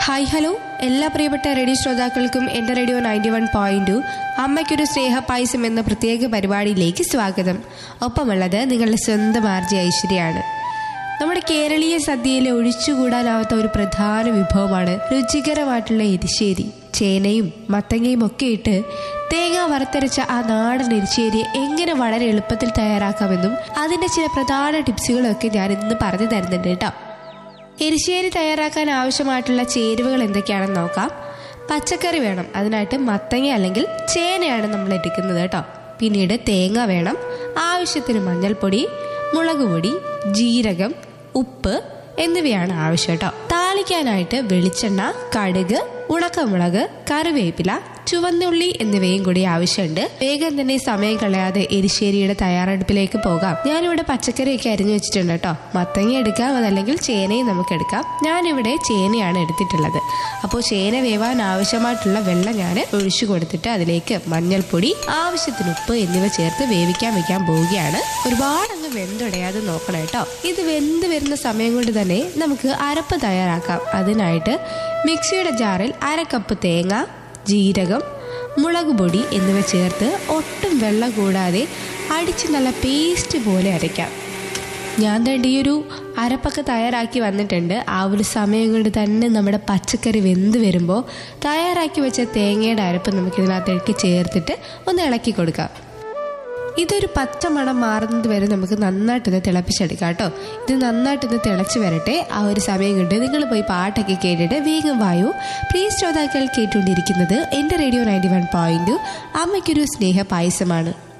hi hello എല്ലാ പ്രിയപ്പെട്ട radio ശ്രോതാക്കൾക്കും എൻ്റെ radio ninety one point two അമ്മയ്ക്കൊരു സ്നേഹപായസം എന്ന പ്രത്യേക പരിപാടിയിലേക്ക് സ്വാഗതം ഒപ്പമുള്ളത് നിങ്ങളുടെ സ്വന്തം ആർജി ഐശ്വര്യയാണ് നമ്മുടെ കേരളീയ സദ്യയിലെ ഒഴിച്ചുകൂടാനാവാത്ത ഒരു പ്രധാന വിഭവമാണ് രുചികരമായിട്ടുള്ള എരിശ്ശേരി ചേനയും മത്തങ്ങയും ഒക്കെ ഇട്ട് തേങ്ങ വറുത്തരച്ച ആ നാടൻ എരിശ്ശേരി എങ്ങനെ വളരെ എളുപ്പത്തിൽ തയ്യാറാക്കാമെന്നും അതിൻ്റെ ചില പ്രധാന ടിപ്സുകളൊക്കെ ഞാൻ ഇന്ന് പറഞ്ഞു തരുന്നുണ്ട് കേട്ടോ എരിശ്ശേരി തയ്യാറാക്കാൻ ആവശ്യമായിട്ടുള്ള ചേരുവകൾ എന്തൊക്കെയാണെന്ന് നോക്കാം പച്ചക്കറി വേണം അതിനായിട്ട് മത്തങ്ങ അല്ലെങ്കിൽ ചേനയാണ് നമ്മൾ എടുക്കുന്നത് കേട്ടോ പിന്നീട് തേങ്ങ വേണം ആവശ്യത്തിന് മഞ്ഞൾപ്പൊടി മുളക് പൊടി ജീരകം ഉപ്പ് എന്നിവയാണ് ആവശ്യം കേട്ടോ താളിക്കാനായിട്ട് വെളിച്ചെണ്ണ കടുക് ഉണക്കമുളക് കറിവേപ്പില ചുവന്നുള്ളി എന്നിവയും കൂടി ആവശ്യമുണ്ട് വേഗം തന്നെ സമയം കളയാതെ എരിശ്ശേരിയുടെ തയ്യാറെടുപ്പിലേക്ക് പോകാം ഞാനിവിടെ പച്ചക്കറിയൊക്കെ അരിഞ്ഞു വെച്ചിട്ടുണ്ട് കേട്ടോ മത്തങ്ങ എടുക്കാം അതല്ലെങ്കിൽ ചേനയും നമുക്ക് എടുക്കാം ഞാനിവിടെ ചേനയാണ് എടുത്തിട്ടുള്ളത് അപ്പോൾ ചേന വേവാൻ ആവശ്യമായിട്ടുള്ള വെള്ളം ഞാൻ ഒഴിച്ചു കൊടുത്തിട്ട് അതിലേക്ക് മഞ്ഞൾപ്പൊടി ആവശ്യത്തിന് ഉപ്പ് എന്നിവ ചേർത്ത് വേവിക്കാൻ വെക്കാൻ പോവുകയാണ് ഒരുപാട് അങ്ങ് വെന്തുടയാതെ നോക്കണം കേട്ടോ ഇത് വെന്ത് വരുന്ന സമയം കൊണ്ട് തന്നെ നമുക്ക് അരപ്പ് തയ്യാറാക്കാം അതിനായിട്ട് മിക്സിയുടെ ജാറിൽ അര കപ്പ് തേങ്ങ ജീരകം മുളക് പൊടി എന്നിവ ചേർത്ത് ഒട്ടും വെള്ളം കൂടാതെ അടിച്ച് നല്ല പേസ്റ്റ് പോലെ അരയ്ക്കാം ഞാൻ തന്നെ ഈ ഒരു അരപ്പൊക്കെ തയ്യാറാക്കി വന്നിട്ടുണ്ട് ആ ഒരു സമയം കൊണ്ട് തന്നെ നമ്മുടെ പച്ചക്കറി വെന്ത് വരുമ്പോൾ തയ്യാറാക്കി വെച്ച തേങ്ങയുടെ അരപ്പ് നമുക്ക് ഇതിനകത്തേക്ക് ചേർത്തിട്ട് ഒന്ന് ഇളക്കി കൊടുക്കാം ഇതൊരു പച്ച മണം മാറുന്നത് വരെ നമുക്ക് നന്നായിട്ടൊന്ന് തിളപ്പിച്ചെടുക്കാം കേട്ടോ ഇത് നന്നായിട്ടൊന്ന് തിളച്ച് വരട്ടെ ആ ഒരു സമയം കൊണ്ട് നിങ്ങൾ പോയി പാട്ടൊക്കെ കേട്ടിട്ട് വേഗം വായു പ്രിയ ശ്രോതാക്കൾ കേട്ടുകൊണ്ടിരിക്കുന്നത് എൻ്റെ റേഡിയോ നയൻറ്റി വൺ പോയിന്റ് അമ്മയ്ക്കൊരു സ്നേഹ പായസമാണ്